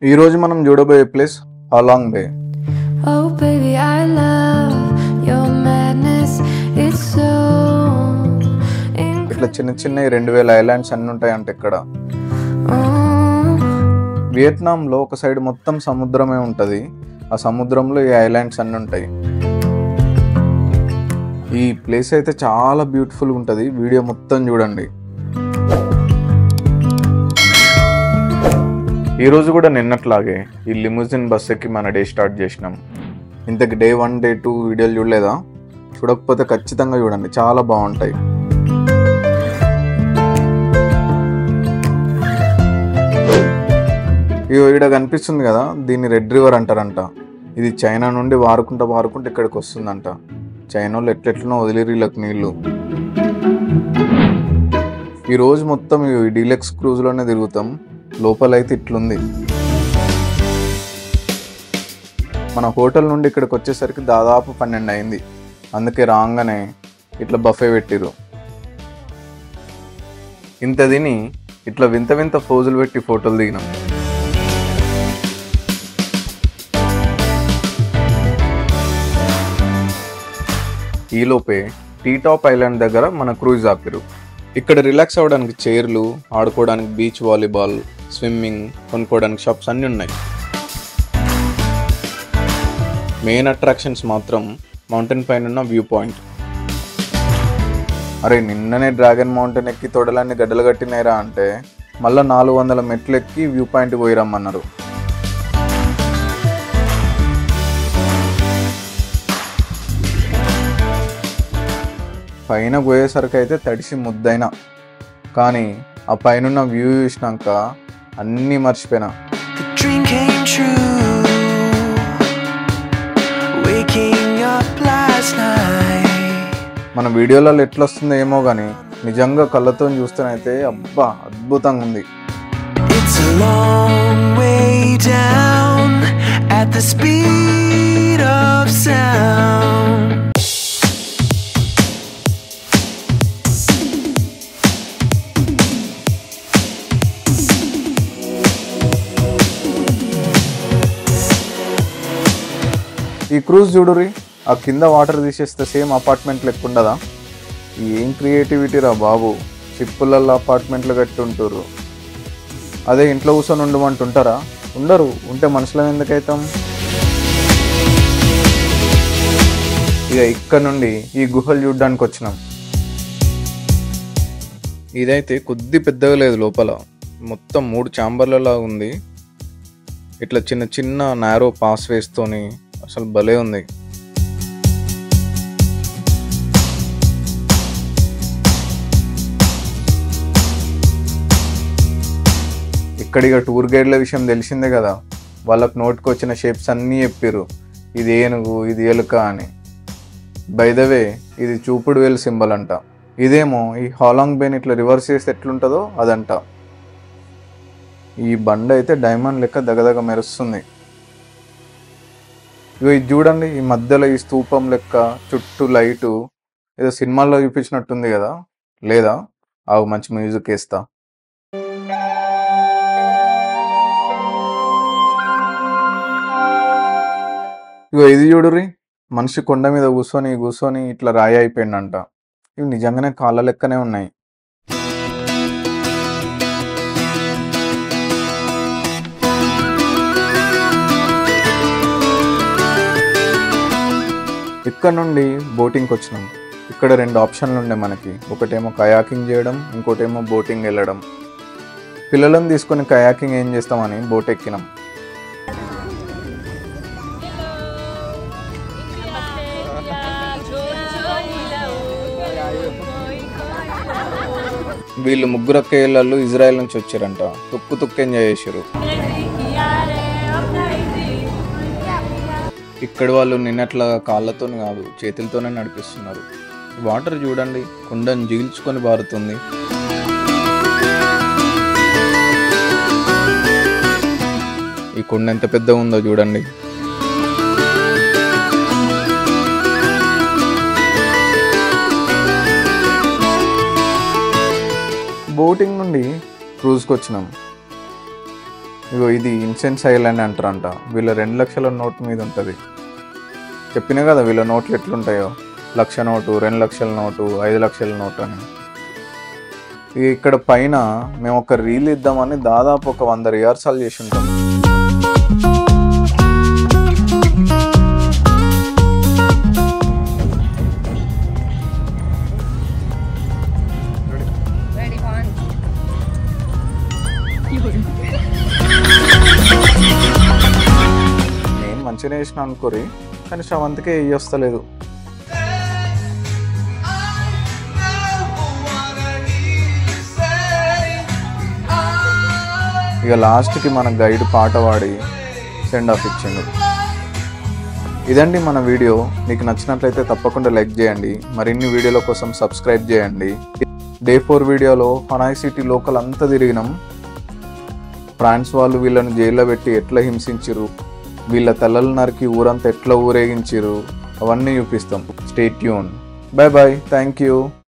ఈ రోజు మనం చూడబోయే place Halong Bay Oh, baby, I love your madness. It's so ఇట్లా చిన్న చిన్న రెండు వేల ఐలాండ్స్ అన్ని ఉంటాయంట ఇక్కడ incredible. వియత్నాంలో ఒక సైడ్ మొత్తం సముద్రమే ఉంటుంది ఆ సముద్రంలో ఈ ఐలాండ్స్ అన్ని ఉంటాయి ఈ ప్లేస్ అయితే చాలా బ్యూటిఫుల్గా ఉంటుంది వీడియో మొత్తం చూడండి ఈ రోజు కూడా నిన్నట్లాగే ఈ లిముజిన్ బస్ ఎక్కి మన డే స్టార్ట్ చేసినాం ఇంతకి డే వన్ డే టూ వీడియోలు చూడలేదా చూడకపోతే ఖచ్చితంగా చూడండి చాలా బాగుంటాయి ఇగో ఈడ కనిపిస్తుంది కదా దీన్ని రెడ్ రివర్ అంటారంట ఇది చైనా నుండి వారుకుంటా వారుకుంటా ఇక్కడికి వస్తుందంట చైనా వాళ్ళు ఎట్లెట్లనో వదిలేరు వీళ్ళకి నీళ్ళు ఈ రోజు మొత్తం ఈ డీలక్స్ క్రూజ్లోనే తిరుగుతాం లోపలైతే ఇట్లుంది మన హోటల్ నుండి ఇక్కడికి వచ్చేసరికి దాదాపు పన్నెండు అయింది అందుకే రాగానే ఇట్లా బఫే పెట్టిరు ఇంత తిని ఇట్లా వింత వింత ఫోజులు పెట్టి ఫోటోలు దిగినాం ఈలోపే టీ టాప్ ఐలాండ్ దగ్గర మన క్రూజ్ ఆపిరు ఇక్కడ రిలాక్స్ అవ్వడానికి చైర్లు ఆడుకోవడానికి బీచ్ వాలీబాల్ స్విమ్మింగ్ కొనుక్కోవడానికి షాప్స్ అన్నీ ఉన్నాయి మెయిన్ అట్రాక్షన్స్ మాత్రం మౌంటైన్ పైన ఉన్న వ్యూ పాయింట్ అరే నిన్ననే డ్రాగన్ మౌంటైన్ ఎక్కి తొడలన్నీ గడ్డలు కట్టినాయిరా అంటే మళ్ళీ నాలుగు వందల మెట్లు ఎక్కి వ్యూ పాయింట్ పోయి రమ్మన్నారు పైన పోయేసరికి అయితే తడిసి ముద్దైన కానీ ఆ పైన వ్యూ చూసినాక అన్నీ మర్చిపోయినా The dream came true. Waking up last night. మన వీడియోలలో ఎట్లా వస్తుందో ఏమో కానీ నిజంగా కళ్ళతో చూస్తేనైతే అబ్బా అద్భుతంగా ఉంది It's a long way down at the speed of sound. ఈ క్రూజ్ చూడురి ఆ కింద వాటర్ తీసేస్తే సేమ్ అపార్ట్మెంట్ లెక్క ఉండదా ఏం క్రియేటివిటీ రా బాబు షిప్పులలో అపార్ట్మెంట్లు కట్టి ఉంటారు అదే ఇంట్లో కూర్చొని ఉండమంటుంటారా ఉండరు ఉంటే మనుషులం ఎందుకైతాం ఇక ఇక్కడ నుండి ఈ గుహలు చూడడానికి వచ్చినాం ఇదైతే కొద్ది పెద్దగా లేదు లోపల మొత్తం మూడు ఛాంబర్లలా ఉంది ఇట్లా చిన్న చిన్న నారో పాస్ వేస్తోని అసలు భలే ఉంది ఇక్కడిగా టూర్ గైడ్ల విషయం తెలిసిందే కదా వాళ్ళకు నోటికి వచ్చిన షేప్స్ అన్నీ చెప్పారు ఇది ఏనుగు ఇది ఎలుక అని బైదవే ఇది చూపుడు వేలు సింబల్ అంట ఇదేమో ఈ హాలాంగ్ బేన్ ఇట్లా రివర్స్ చేస్తే ఎట్లుంటుందో అదంట ఈ బండ అయితే డైమండ్ లెక్క దగదగ మెరుస్తుంది ఇగో ఇది చూడండి ఈ మధ్యలో ఈ స్తూపం లెక్క చుట్టూ లైటు ఏదో సినిమాల్లో చూపించినట్టుంది కదా లేదా ఆవు మంచి మ్యూజిక్ వేస్తా ఇగో ఇది చూడుర్రి మనిషి కొండ మీద కూర్చొని కూర్చొని ఇట్లా రాయి అయిపోయిందంట ఇవి నిజంగానే కాళ్ళ లెక్కనే ఉన్నాయి ఇక్కడ నుండి బోటింగ్కి వచ్చినాం ఇక్కడ రెండు ఆప్షన్లు ఉండే మనకి ఒకటేమో కయాకింగ్ చేయడం ఇంకోటేమో బోటింగ్ వెళ్ళడం పిల్లలను తీసుకొని కయాకింగ్ ఏం చేస్తామని బోట్ ఎక్కినాం వీళ్ళు ముగ్గురు అక్కయ్యలు ఇజ్రాయెల్ నుంచి వచ్చారంట తుక్కు తుక్కు ఎంజాయ్ చేశారు ఇక్కడ వాళ్ళు నిన్నట్లా కాళ్ళతో కాదు చేతులతోనే నడిపిస్తున్నారు వాటర్ చూడండి కుండను జీల్చుకొని పారుతుంది ఈ కుండ ఎంత పెద్దగా ఉందో చూడండి బోటింగ్ నుండి క్రూజ్కి వచ్చినాం ఇగో ఇది ఇన్సెన్స్ ఐలాండ్ అంటారంట వీళ్ళ రెండు లక్షల నోట్ మీద ఉంటుంది చెప్పినా కదా వీళ్ళ నోట్లు ఎట్లుంటాయో లక్ష నోటు రెండు లక్షల నోటు ఐదు లక్షల నోటు అని ఇక ఇక్కడ పైన మేము ఒక రీల్ ఇద్దామని దాదాపు ఒక వంద రిహార్సల్ చేసి ఉంటాం Ready, one. నేను మంచిగా వేసిన అనుకోరి కానీ శ్రవంతికే వెయ్యి వస్తలేదు ఇక లాస్ట్కి మన గైడ్ పాట పాడి సెండ్ ఆఫ్ ఇచ్చింది ఇదండి మన వీడియో మీకు నచ్చినట్లయితే తప్పకుండా లైక్ చేయండి మరిన్ని వీడియోల కోసం సబ్స్క్రైబ్ చేయండి డే ఫోర్ వీడియోలో హనాయ్ సిటీ లోకల్ అంతా తిరిగినాం ఫ్రాన్స్ వాళ్ళు వీళ్ళని జైల్లో పెట్టి ఎట్లా హింసించిరు వీళ్ళ తలలు నరికి ఊరంతా ఎట్లా ఊరేగించిరు అవన్నీ చూపిస్తాం stay tuned bye bye thank you